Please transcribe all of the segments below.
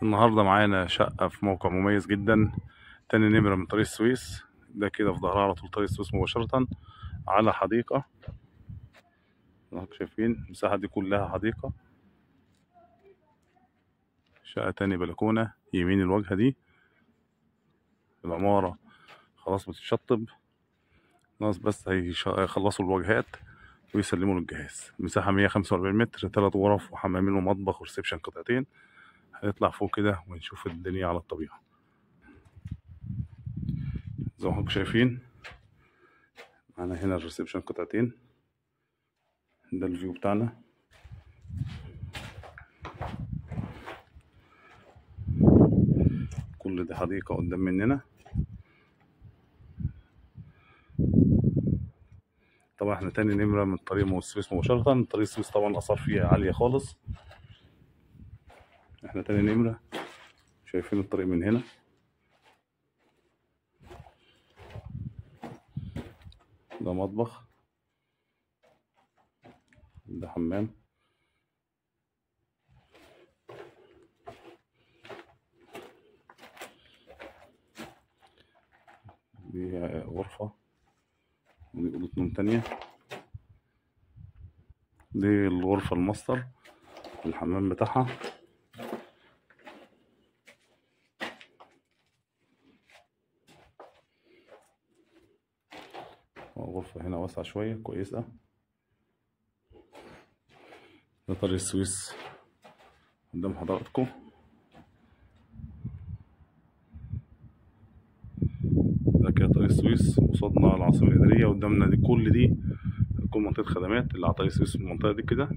النهاردة معانا شقة في موقع مميز جدا تاني نمرة من طريق السويس ده كده في ظهرها على طول طريق السويس مباشرة على حديقة انتوا شايفين المساحة دي كلها حديقة شقة تاني بلكونة يمين الواجهة دي العمارة خلاص بتتشطب ناقص بس هيش- هيخلصوا الواجهات ويسلموا للجهاز المساحة 145 متر تلات غرف وحمامين ومطبخ وريسبشن قطعتين هنطلع فوق كده ونشوف الدنيا على الطبيعة زي ما حضراتكم شايفين معانا هنا الريسبشن قطعتين ده الفيو بتاعنا كل دي حديقة قدام مننا طبعا احنا تاني نمرة من طريق مو السويس مباشرة طريق السويس طبعا الأسعار فيها عالية خالص احنا تاني نمرة شايفين الطريق من هنا ده مطبخ ده حمام دي غرفة ودي أوضة نوم تانية دي الغرفة الماستر الحمام بتاعها الغرفة هنا واسعة شوية كويسة ده طريق السويس قدام حضراتكم ده كده طريق السويس قصادنا العاصمة الإدارية قدامنا دي كل دي هتكون منطقة خدمات اللي على طريق السويس في المنطقة دي كده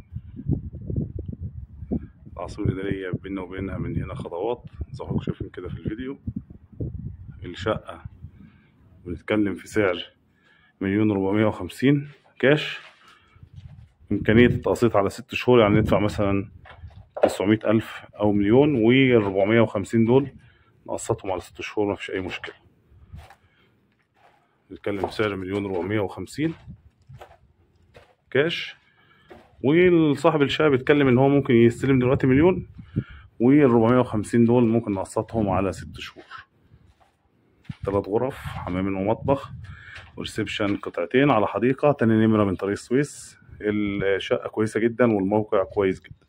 العاصمة الإدارية بيننا وبينها من هنا خطوات زي ما حضراتكم شايفين كده في الفيديو الشقة بنتكلم في سعر مليون ربعمية وخمسين كاش إمكانية التقسيط على ست شهور يعني ندفع مثلا تسعمية ألف أو مليون والربعمية وخمسين دول نقسطهم على ست شهور مفيش أي مشكلة بنتكلم بسعر مليون ربعمية وخمسين كاش وصاحب الشقة بيتكلم إن هو ممكن يستلم دلوقتي مليون والربعمية وخمسين دول ممكن نقسطهم على ست شهور تلات غرف حمام ومطبخ وريسبشن قطعتين على حديقة تاني نمرة من طريق السويس الشقة كويسة جدا والموقع كويس جدا